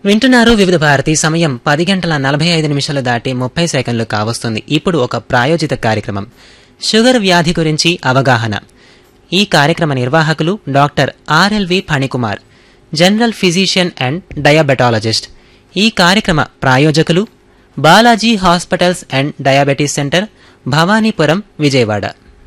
వింటున్నారు వివిధ భారతి సమయం పది గంటల నలభై ఐదు నిమిషాలు దాటి ముప్పై సెకండ్లు కావస్తుంది ఇప్పుడు ఒక ప్రాయోజిత కార్యక్రమం షుగర్ వ్యాధి గురించి అవగాహన ఈ కార్యక్రమ నిర్వాహకులు doctor RLV Phanikumar general physician and diabetologist ఈ కార్యక్రమ ప్రాయోజకులు Balaji hospitals and diabetes centre Bhavanipuram Vijayawada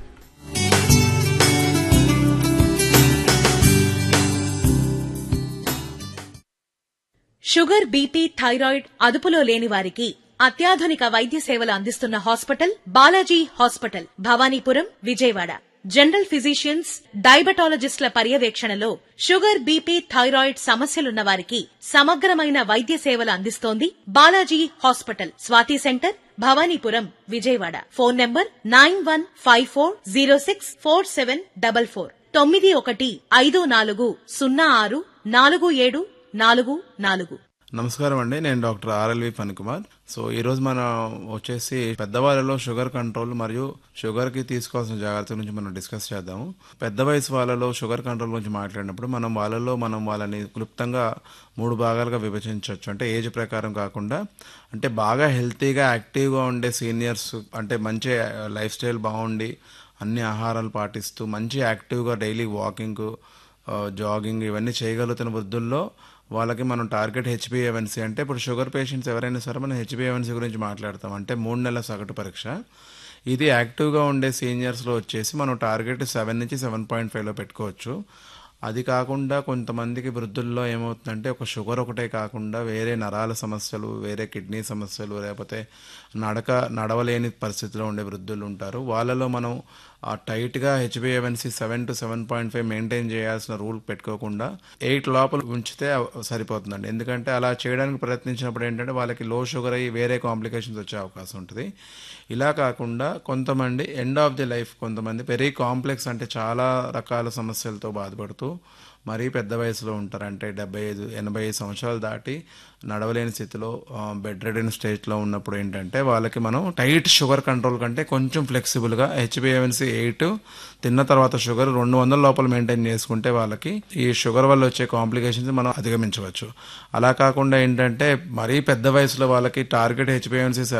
sugar BP thyroid అదుపులో లేని వారికి అత్యాధునిక వైద్య సేవలు అందిస్తున్న hospital Balaji hospital Bhavanipuram Vijayawada general physicians డయాబెటాలజిస్టుల పర్యవేక్షణలో షుగర్ బీపీ థైరాయిడ్ సమస్యలున్న వారికి సమగ్రమైన వైద్య సేవలు అందిస్తోంది Balaji hospital Swathi centre Bhavanipuram Vijayawada phone number nine one five four zero six four seven double four తొమ్మిది ఒకటి ఐదు నాలుగు సున్నా ఆరు నాలుగు ఏడు నాలుగు నాలుగు నమస్కారం అండి నేను డాక్టర్ ఆర్ఎల్వి ఫణికుమార్ సో ఈ రోజు మనం వచ్చేసి పెద్దవాళ్ళలో షుగర్ కంట్రోల్ మరియు షుగర్ కి తీసుకోవాల్సిన జాగ్రత్తల గురించి మనం డిస్కస్ చేద్దాము పెద్ద వయసు వాళ్ళలో షుగర్ కంట్రోల్ గురించి మాట్లాడినప్పుడు మనం వాళ్ళలో మనం వాళ్ళని క్లుప్తంగా మూడు భాగాలుగా విభజించవచ్చు అంటే ఏజ్ ప్రకారం కాకుండా అంటే బాగా హెల్తీగా యాక్టివ్గా ఉండే సీనియర్స్ అంటే మంచి లైఫ్ స్టైల్ బాగుండి అన్ని ఆహారాలు పాటిస్తూ మంచి యాక్టివ్గా డైలీ వాకింగ్ జాగింగ్ ఇవన్నీ చేయగలుగుతున్న వృద్ధుల్లో వాళ్ళకి మనం టార్గెట్ హెచ్బిఏవన్సీ అంటే ఇప్పుడు షుగర్ పేషెంట్స్ ఎవరైనా సరే మనం హెచ్బిఏవన్సీ గురించి మాట్లాడతాం అంటే మూడు నెలల సగటు పరీక్ష ఇది యాక్టివ్గా ఉండే సీనియర్స్లో వచ్చేసి మనం టార్గెట్ సెవెన్ నుంచి సెవెన్ పాయింట్ ఫైవ్లో పెట్టుకోవచ్చు అది కాకుండా కొంతమందికి వృద్ధుల్లో ఏమవుతుందంటే ఒక షుగర్ ఒకటే కాకుండా వేరే నరాల సమస్యలు వేరే కిడ్నీ సమస్యలు లేకపోతే నడక నడవలేని పరిస్థితిలో ఉండే వృద్ధులు ఉంటారు వాళ్ళలో మనం ఆ టైట్గా హెచ్బిఏవన్సీ seven to seven point five maintain చేయాల్సిన రూల్ పెట్టుకోకుండా ఎయిట్ లోపల ఉంచితే సరిపోతుందండి ఎందుకంటే అలా చేయడానికి ప్రయత్నించినప్పుడు ఏంటంటే వాళ్ళకి లో షుగర్ అయ్యి వేరే కాంప్లికేషన్స్ వచ్చే అవకాశం ఉంటుంది ఇలా కాకుండా కొంతమంది ఎండ్ ఆఫ్ ది లైఫ్ కొంతమంది వెరీ కాంప్లెక్స్ అంటే చాలా రకాల సమస్యలతో బాధపడుతూ మరీ పెద్ద వయసులో ఉంటారు అంటే డెబ్బై ఐదు ఎనభై ఐదు సంవత్సరాలు దాటి నడవలేని స్థితిలో బెడ్ రెడెన్ స్టేజ్లో ఉన్నప్పుడు ఏంటంటే వాళ్ళకి మనం టైట్ షుగర్ కంట్రోల్ కంటే కొంచెం ఫ్లెక్సిబుల్గా హెచ్బిఎవన్సీ ఎయిట్ తిన్న తర్వాత షుగర్ రెండు వందల లోపల మెయింటైన్ చేసుకుంటే వాళ్ళకి ఈ షుగర్ వల్ల వచ్చే కాంప్లికేషన్స్ మనం అధిగమించవచ్చు అలా కాకుండా ఏంటంటే మరీ పెద్ద వయసులో వాళ్ళకి టార్గెట్ హెచ్బిఎవన్సీ